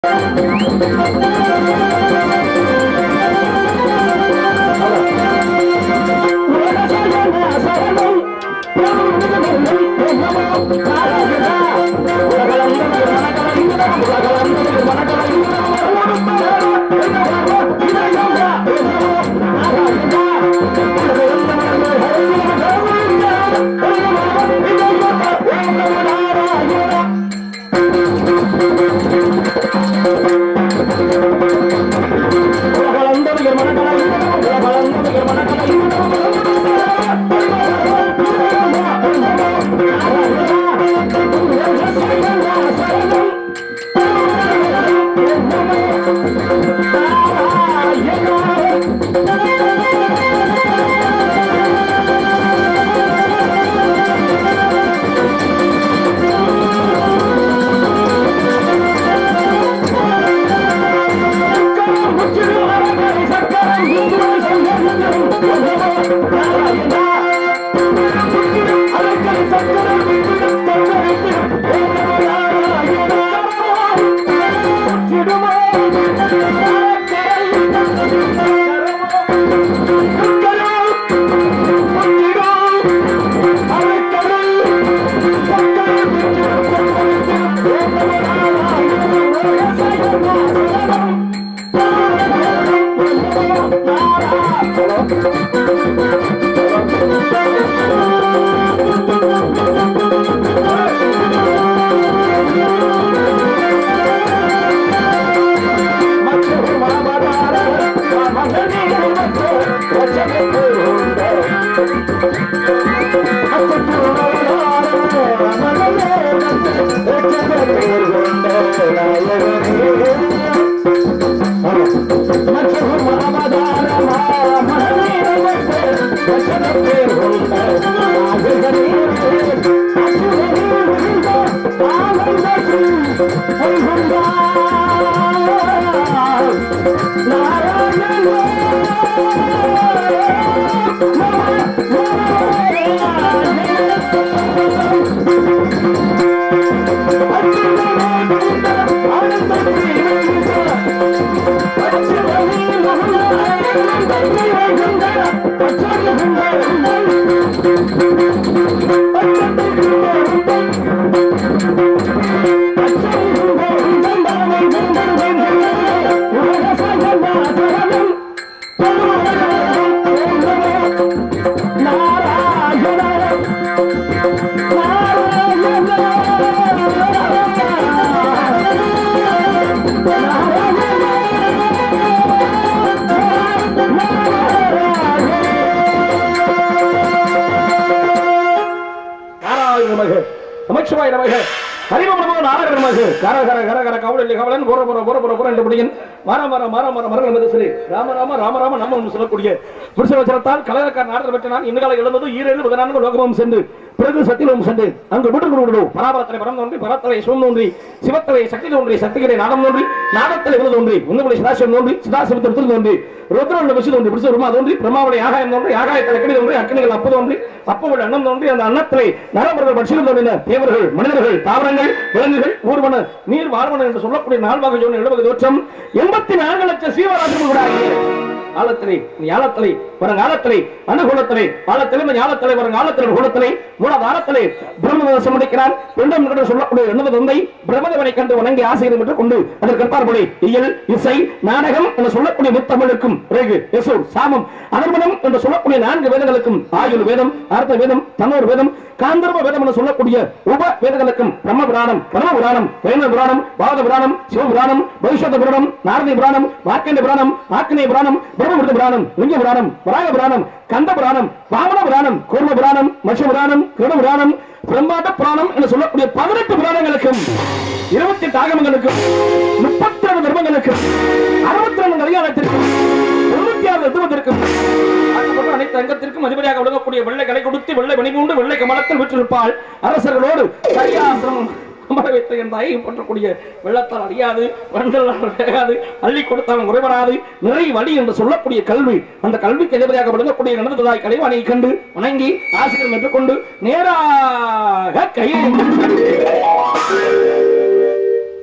நாராயண நமக நமச்சிவாய நமக ஹரிமம் நமோ நாராயண நமக கர கர கர கர கவலை கவலன் புற புற புற புற புற என்று முடியின் மர மர மர மர மரங்கள் என்பது சரி ராம ராம ராம ராம நம்ம என்று சொல்லக்கூடிய புருஷவச்சனத்தால் கலகக்கார நாடர் பெற்ற நான் இன்னகால எழுந்தது ஈரேழு பதினான்கு லோகமும் சென்று பிறகு சத்தியமும் சென்று அங்கு விட்டு விடுவிடு பராபரத்தலை பரம் தோன்றி பரத்தலை சிவம் தோன்றி சிவத்தலை சக்தி தோன்றி சக்திகளை நாடம் தோன்றி நாடத்தலை விருது தோன்றி உன்னபடி சதாசிவம் தோன்றி சிதாசிவத்தில் திரு தோன்றி ருத்ரன் விசு தோன்றி பிடிச்ச உருமா தோன்றி பிரம்மாவுடைய ஆகாயம் தோன்றி ஆகாயத்தில் அக்கடி தோன்றி அக்கணிகள் அப்ப தோன்றி அப்பவுடைய அன்னம் தோன்றி அந்த அன்னத்திலே நரம்பர்கள் பட்சிகள் தோன்றின தேவர்கள் மனிதர்கள் தாவரங்கள் விலங்குகள் ஊர்வன நீர் வாழ்வன என்று சொல்லக்கூடிய நால்வாக சொன்ன எழுபது தோற்றம் எண்பத்தி நான்கு லட்சம் சீவராசிகள் கூட ஆழத்திலே ஞாலத்திலே வருங்காலத்திலே அனுகூலத்திலே ஆழத்திலே ஞாலத்திலே வருங்காலத்திலே குலத்திலே மூலாதாரத்திலே பிரம்மதேசம் முடிக்கிறான் பிண்டம் என்று சொல்லக்கூடிய எண்ணது தந்தை பிரம்மதேவனை கண்டு வணங்கி ஆசைகள் என்று கொண்டு அதற்கு கற்பார்படி இயல் இசை நாடகம் என்று சொல்லக்கூடிய முத்தமிழுக்கும் ரேகு யசு சாமம் அதர்மனம் என்று சொல்லக்கூடிய நான்கு வேதங்களுக்கும் ஆயுள் வேதம் அர்த்த வேதம் தனோர் வேதம் காந்தர்வ வேதம் என்று சொல்லக்கூடிய உப வேதங்களுக்கும் பிரம்ம புராணம் பரம புராணம் வைணவ புராணம் பாரத புராணம் சிவ புராணம் பவிஷ்யத்த புராணம் நாரதி புராணம் வாக்கேண்ட புராணம் ஆக்கினை புராணம் பிரம்மபுருத புராணம் லிங்க புராணம் வராக புராணம் கந்த புராணம் வாமன புராணம் கூர்ம புராணம் மஷ புராணம் கிருட புராணம் பிரம்மாண்ட புராணம் என்று சொல்லக்கூடிய பதினெட்டு புராணங்களுக்கும் இருபத்தி எட்டு ஆகமங்களுக்கும் முப்பத்தி ரெண்டு தர்மங்களுக்கும் அறுபத்தி ரெண்டு கல்யாணத்திற்கும் தொண்ணூத்தி ஆறு தத்துவத்திற்கும் ஆக்கப்பட்ட அனைத்து அங்கத்திற்கும் அதிபதியாக விளங்கக்கூடிய வெள்ளை கலை கொடுத்து வெள்ளை மணிமூண்டு வெள்ளை கமலத்தில் விற்றிருப்பாள் அரசர்களோடு சரியாசிரமம் அமர வைத்த என் தாயை போற்றக்கூடிய வெள்ளத்தால் அழியாது வண்டலால் வேகாது அள்ளி கொடுத்தவன் குறைவராது நிறை வழி என்று சொல்லக்கூடிய கல்வி அந்த கல்விக்கு எதிராக விளங்கக்கூடிய நடந்த தாய் கலைவாணியை கண்டு வணங்கி ஆசிரியர் பெற்றுக்கொண்டு நேராக கையை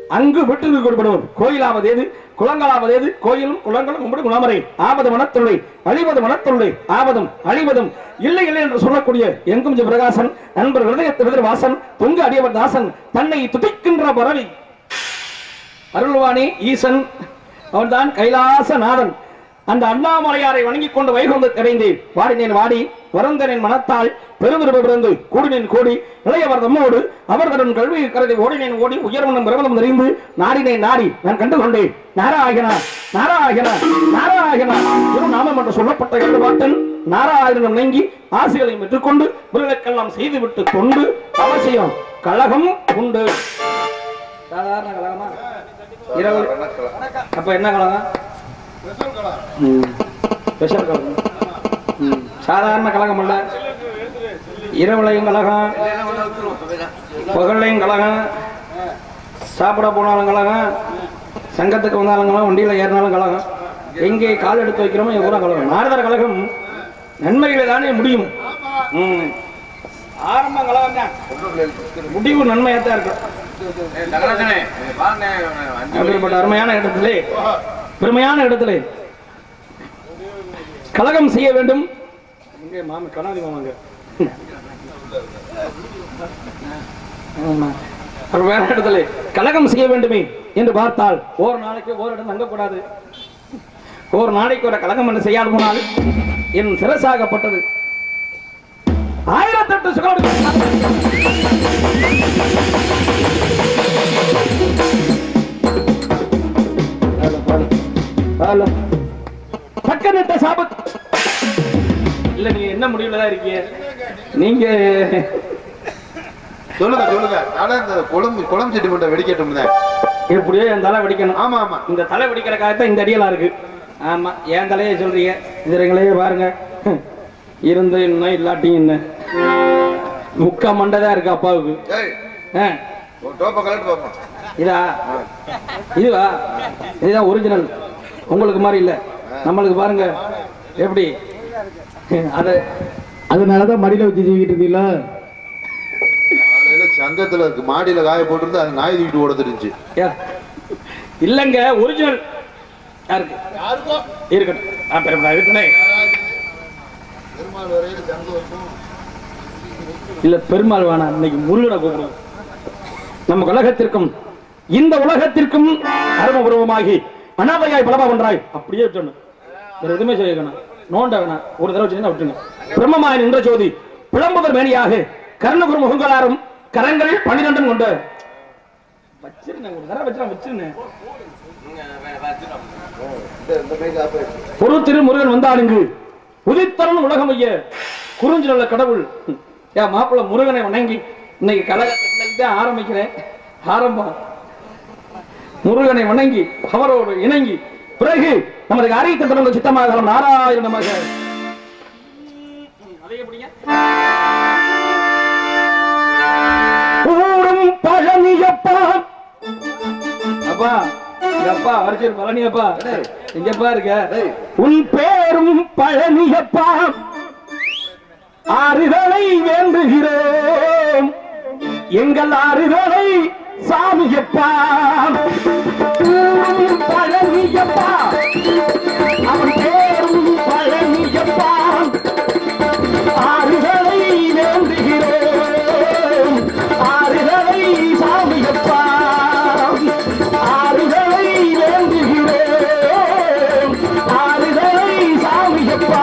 அங்கு விட்டு கொடுப்படுவோம் கோயிலாவது ஏது குளங்களாவது ஏது கோயிலும் குளங்களும் கும்பிடு குணமரை ஆபது மனத்தொல்லை அழிவது மனத்தொல்லை ஆபதும் அழிவதும் இல்லை இல்லை என்று சொல்லக்கூடிய எங்கும் ஜெய பிரகாசன் நண்பர் ஹிருதய வாசன் துங்க அடியவர் தாசன் தன்னை துதிக்கின்ற பரவி அருள்வாணி ஈசன் அவன்தான் கைலாசநாதன் அந்த அண்ணாமலையாரை வணங்கிக் கொண்டு வைகுந்த அடைந்து வாடினேன் வாடி வரந்தனின் மனத்தால் பெருவிருப்பு பிறந்து கூடினேன் கூடி இளையவர் தம்மோடு அவர் தரும் கல்வி கருதி ஓடினேன் ஓடி உயர்வனும் பிரபலம் நிறைந்து நாடினேன் நாடி நான் கண்டு கொண்டேன் நாராயணா நாராயணா நாராயணா இரு நாமம் என்று சொல்லப்பட்ட இரண்டு பாட்டன் நாராயணன் நீங்கி ஆசைகளையும் பெற்றுக்கொண்டு முருகக்கெல்லாம் செய்துவிட்டு கொண்டு அவசியம் கழகம் உண்டு சாதாரண கழகமா இரவு அப்ப என்ன கழகம் ம். ஸ்பெஷல் கழகம் ம். சாதாரண கழகம் அல்ல இரவுலையும் கழகம் பகல்லையும் கழகம் சாப்பிட போனாலும் கழகம் சங்கத்துக்கு வந்தாலும் கழகம் வண்டியில் ஏறினாலும் கழகம் எங்கே கால் எடுத்து வைக்கிறோமோ எங்க கூட கழகம் நாரதர் கழகம் நன்மைகளை தானே முடியும் ம். ஆரம்ப கழகம் தான் முடிவு நன்மையாக தான் இருக்கு அப்படிப்பட்ட அருமையான இடத்திலே பெருமையான இடத்திலே கலகம் செய்ய வேண்டும் இங்கே மாமி கணாதி மாமாங்க ஆமா. அருமையான இடத்திலே கலகம் செய்ய வேண்டுமே என்று பார்த்தால் ஒரு நாளைக்கு ஒரு இடம் தங்கக்கூடாது ஒரு நாளைக்கு ஒரு கலகம் என்று செய்யாது போனால் என் சிரசாகப்பட்டது ஆயிரத்தெட்டு சுகோடு ஹலோ ஹலோ ஹலோ பக்கத்து சாபத் இல்ல நீங்க என்ன முடிவுல தான் இருக்கீங்க நீங்க சொல்லுங்க சொல்லுங்க ஆனா இந்த குழம்பு குழம்பு செட்டி மட்டும் வெடிக்கட்டும் எப்படியோ என் தலை வெடிக்கணும் ஆமா ஆமா இந்த தலை வெடிக்கிறக்காக தான் இந்த அடியெல்லாம் இருக்கு ஆமா என் தலையே சொல்றீங்க இதுங்களே பாருங்க இருந்து இன்னும் இல்லாட்டியும் என்ன முக்கா மண்டை தான் இருக்கு அப்பாவுக்கு ஏய் ஆ, ஒரு டோப்பை கலட்டு பார்ப்போம் இதா இதுவா இதுதான் ஒரிஜினல் உங்களுக்கு மாதிரி இல்ல நம்மளுக்கு பாருங்க எப்படி அது அதனாலதான் மடியில வச்சு ஜீவிட்டு இருக்கீங்களா காலையில சங்கத்துல இருக்கு மாடியில காய போட்டிருந்து அது நாய் தூக்கிட்டு ஓட தெரிஞ்சு ஏ, இல்லங்க ஒரிஜினல் யாருக்கு இருக்கட்டும் ஆ, பெருமைடா, இருக்கட்டே. இல்ல பெருமாள் வேணாம் இன்னைக்கு முருகனை கூப்பிடுவோம் நம்ம உலகத்திற்கும் இந்த உலகத்திற்கும் அருமபூர்வமாகி அனாதையாய் பலமா பண்றாய் அப்படியே விட்டுணும் வேற எதுவுமே செய்யணும் நோண்ட வேணாம் ஒரு தடவை வச்சுன்னா விட்டுங்க பிரம்மமாய் நின்ற ஜோதி பிளம்புதர் மேனியாக கர்ணகுரு முகங்களாரும் கரங்கள் பன்னிரெண்டும் கொண்டு வச்சிருந்தேன் ஒரு தடவை வச்சு வச்சிருந்தேன் ஒரு திருமுருகன் வந்தாடுங்கு உதித்தரன் உலகம் ஐய குறிஞ்சி நல்ல கடவுள் ஏன் மாப்பிள்ள முருகனை வணங்கி இன்னைக்கு கலகத்தை இன்னைக்கு தான் ஆரம்பிக்கிறேன் ஆரம்பம் முருகனை வணங்கி அவரோடு இணங்கி பிறகு நமது அரியத்த தொடர்ந்து சித்தமாக நாராயணமாக அதை எப்படிங்க ஊரும் பழனியப்பா அப்பா எங்க அப்பா வரிசையில் பழனியப்பா எங்கப்பா இருக்க உன் பேரும் பழனியப்பா ஆறுதலை வேண்டுகிறோம் எங்கள் ஆறுதலை சாமியப்பா ஊரும் பழனியப்பா அவன் பேரும் பழனியப்பா ஆறுதலை வேண்டுகிறோம் ஆறுதலை சாமியப்பா ஆறுதலை வேண்டுகிறோம் ஆறுதலை சாமியப்பா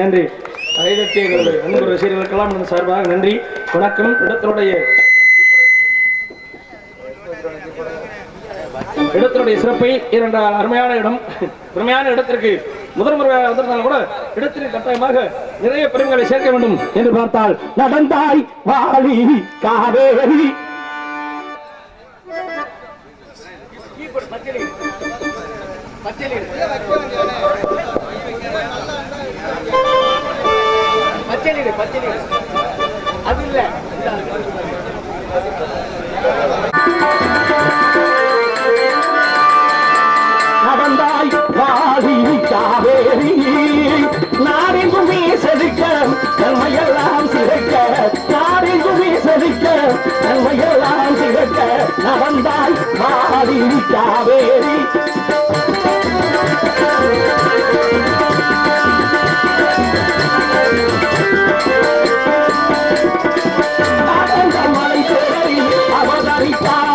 நன்றி கைதட்டிய எங்களுடைய அன்பு ரசிகர்களுக்கெல்லாம் எனது சார்பாக நன்றி வணக்கம் இடத்தினுடைய இடத்தினுடைய சிறப்பை இரண்டு அருமையான இடம் அருமையான இடத்திற்கு முதல் முறையாக வந்திருந்தாலும் கூட இடத்திற்கு கட்டாயமாக நிறைய பெருமைகளை சேர்க்க வேண்டும் என்று பார்த்தால் நடந்தாய் வாழி காவேரி பச்சளிடு பச்சளிடு அது இல்ல நடந்தாய் வாழி காவேரி நாடெங்குமே செதுக்க நன்மையெல்லாம் சிதைக்க நாடெங்குமே செதுக்க நன்மையெல்லாம் சிதைக்க நடந்தாய் வாழி காவேரி அடங்க மலை தேடி அவதரித்தாய்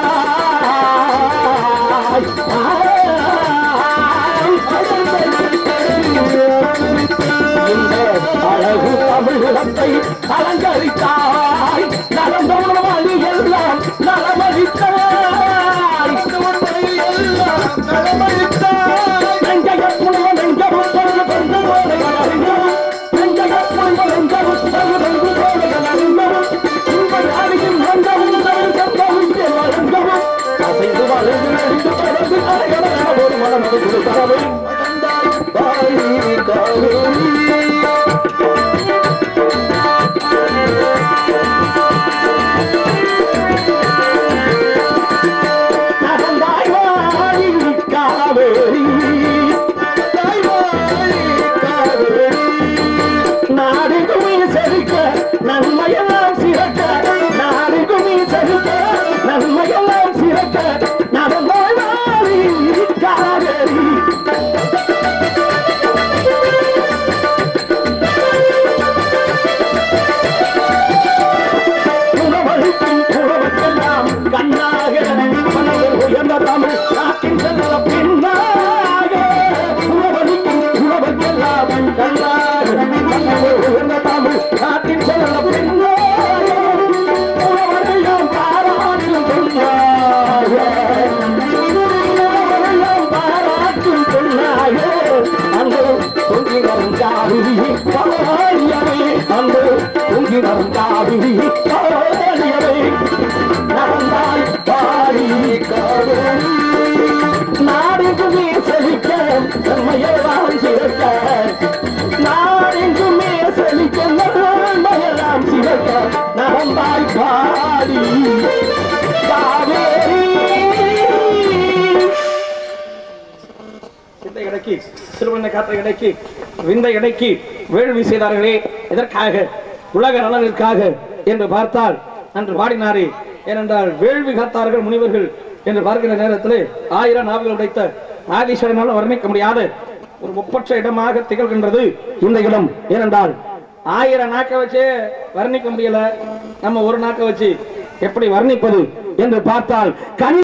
இந்த அழகு தமிழகத்தை அலங்கரித்தாய் நடந்தோம் வழி எல்லாம் நலமளித்தாய் எல்லாம் நலமளித்தாய் நெஞ்சைய புனித நெஞ்சமும் தொழுது கொண்டு போதைகள் அறிஞரும் நெஞ்சைய புனித நெஞ்சமும் தொழுது கொண்டு போதைகள் அறிஞரும் உங்கள் அறியும் நந்தமும் தரும் சந்தமும் வழங்கவும் அசைந்து வளர்ந்து நடித்து பறந்து அலைகள ஒரு மனம் கொடுத்து தரவே வாழி காவேரி நடந்தாய் வாழி காவேரி நடந்தாய் வாழி காவேரி நாடுகுமே செழிக்க நன்மையெல்லாம் சிறக்க நாடுகுமே செழிக்க நன்மையெல்லாம் சிறக்க நடந்தாய் வாழி காவேரி உணவளிக்கும் உறவுக்கெல்லாம் கண்ணாக மனதில் உயர்ந்த தமிழ் நாட்டின் செல்ல பின்னாக உணவளிக்கும் உறவுக்கெல்லாம் கண்ணாக மனதில் உயர்ந்த தமிழ் நாட்டின் செல்ல பின்னாக உறவரையும் பாராட்டும் பெண்ணாக உறவரையும் பாராட்டும் பெண்ணாக அங்கு பொங்கி வரும் காவிரி பாடியவை அங்கு பொங்கி வரும் காவிரி பாடியவை நடந்தாய் பாடி காவிரி நாடெங்குமே செழிக்க நன்மையெல்லாம் சிறக்க நாடெங்குமே செழிக்க நன்மையெல்லாம் சிறக்க நடந்தாய் பாடி காவேரி சிந்தை இடைக்கு சிறுவனை காற்றை இடைக்கு விந்தை இடைக்கு வேள்வி செய்தார்களே எதற்காக உலக நலனிற்காக என்று பார்த்தால் அன்று பாடினாரே ஏனென்றால் வேள்வி காத்தார்கள் முனிவர்கள் என்று பார்க்கிற நேரத்தில் ஆயிரம் நாவுகள் உடைத்த ஆதிசரனால் வர்ணிக்க முடியாத ஒரு ஒப்பற்ற இடமாக திகழ்கின்றது இந்த இடம் ஏனென்றால் ஆயிரம் நாக்க வச்சே வர்ணிக்க முடியல நம்ம ஒரு நாக்க வச்சு எப்படி வர்ணிப்பது என்று பார்த்தால் கனி